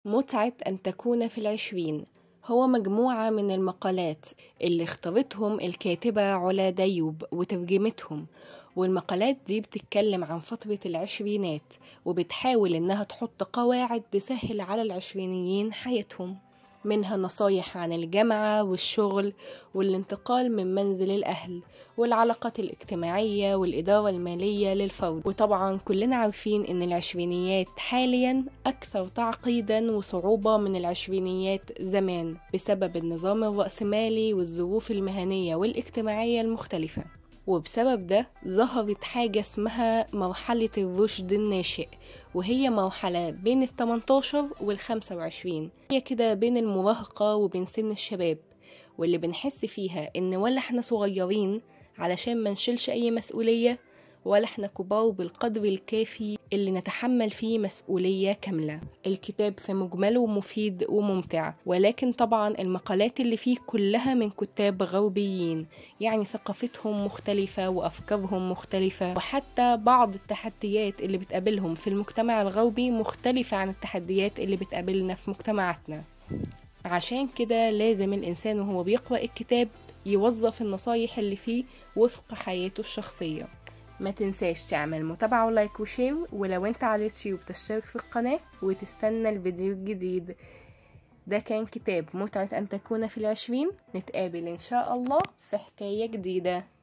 متعة أن تكون في العشرين هو مجموعة من المقالات اللي اختارتهم الكاتبة علا ديوب وترجمتهم والمقالات دي بتتكلم عن فترة العشرينات وبتحاول إنها تحط قواعد تسهل على العشرينيين حياتهم منها نصايح عن الجامعة والشغل والانتقال من منزل الأهل والعلاقات الاجتماعية والإدارة المالية للفرد وطبعا كلنا عارفين إن العشرينيات حاليا أكثر تعقيدا وصعوبة من العشرينيات زمان بسبب النظام الرأسمالي والظروف المهنية والاجتماعية المختلفة وبسبب ده ظهرت حاجة اسمها مرحلة الرشد الناشئ وهي مرحلة بين ال 18 وال 25 هي كده بين المراهقة وبين سن الشباب واللي بنحس فيها إن ولا احنا صغيرين علشان ما نشيلش أي مسؤولية ولا احنا كبار بالقدر الكافي اللي نتحمل فيه مسؤولية كاملة الكتاب في مجمله مفيد وممتع ولكن طبعا المقالات اللي فيه كلها من كتاب غربيين يعني ثقافتهم مختلفة وأفكارهم مختلفة وحتى بعض التحديات اللي بتقابلهم في المجتمع الغربي مختلفة عن التحديات اللي بتقابلنا في مجتمعاتنا عشان كده لازم الإنسان وهو بيقرأ الكتاب يوظف النصايح اللي فيه وفق حياته الشخصية ما تنساش تعمل متابعة ولايك وشير ولو انت على اليوتيوب تشترك في القناة وتستنى الفيديو الجديد ده كان كتاب متعة أن تكون في العشرين نتقابل إن شاء الله في حكاية جديدة